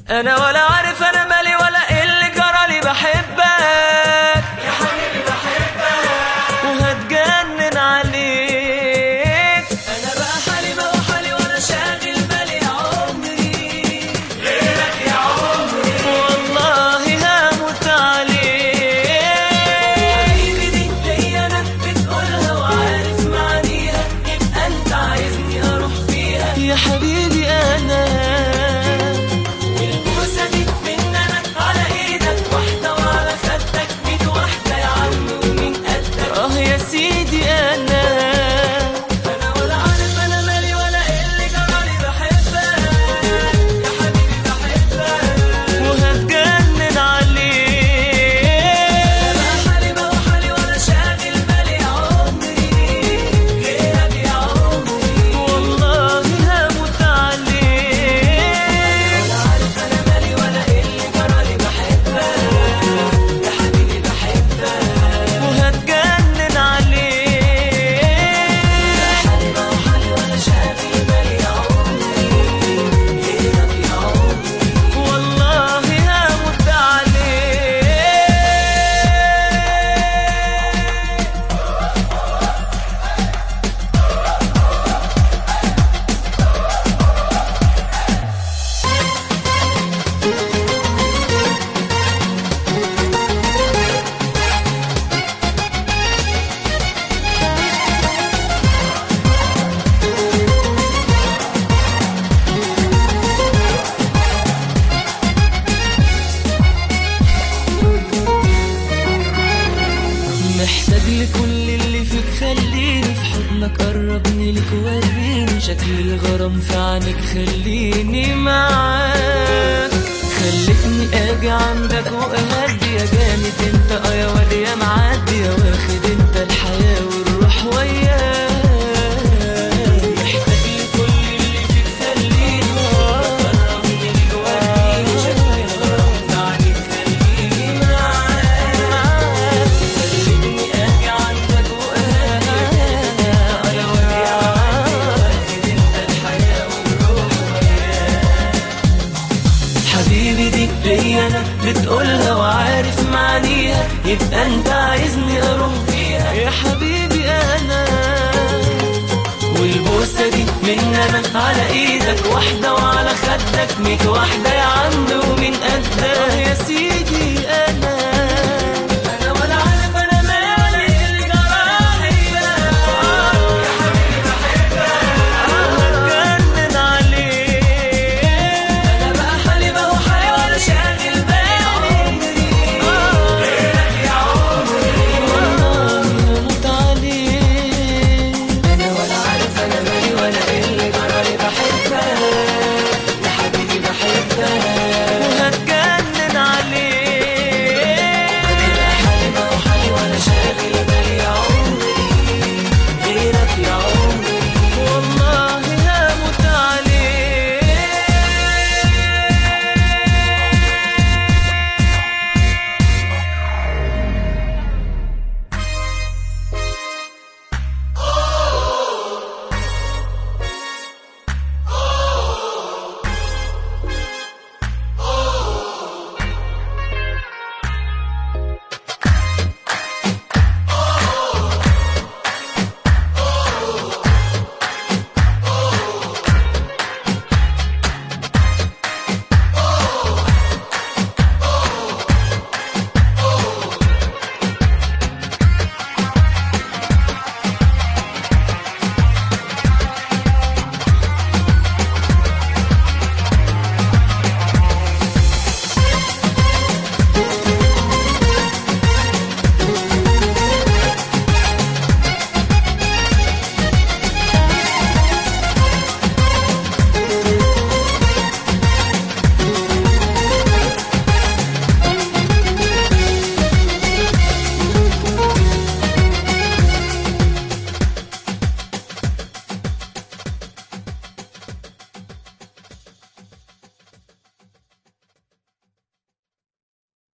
انا ولا عارف انا مالي ولا ايه اللي جرالي بحبك يا حبيبي بحبك وهتجنن عليك انا بقى حالي بقى حالي وانا شاغل بالي يا عمري غيرك يا عمري والله هموت عليك حبيبي دي هي انا بتقولها وعارف معانيها يبقى انت عايزني اروح فيها يا حبيبي انا والبوسه دي من انا على ايدك واحده وعلى خدك ميت واحده يا عم ومين قدك اه يا سيدي انا انا ولا عارف انا مالي ولا ايه اللي جرالي بحبك يا حبيبي بحبك وهتجنن عليك انا حالي بقى وحالي وانا شاغل بالي يا عمري غيرك يا عمري والله هموت عليك ولا عارف انا مالي ولا ايه اللي جرالي بحبك يا حبيبي بحبك وهتجنن عليك حالي بقى وحالي وانا شاغل بالي يا عمري غيرك يا عمري والله هموت عليك محتاج لكل اللي فيك خليني في حضنك قربني لك وريني شكل الغرام في عينك خليني معاك خلتني اجي عندك واهدي يا جامد انت اه يا واد يا معدي يا واخد انت الحياة والروح وياك محتاج لكل اللي فيك خليني قربني لك وريني شكل الغرام في عينك خليني معاك خلتني اجي عندك واهدي يا واد يا معدي واخد انت الحياة والروح وياك حبيبي دي ليا انا بتقولها وعارف معانيها يبقى انت عايزني اروح فيها يا حبيبي انا والبوسه دي من انا على ايدك واحده وعلى خدك ميت واحده يا عم ومن قدك يا سيدي انا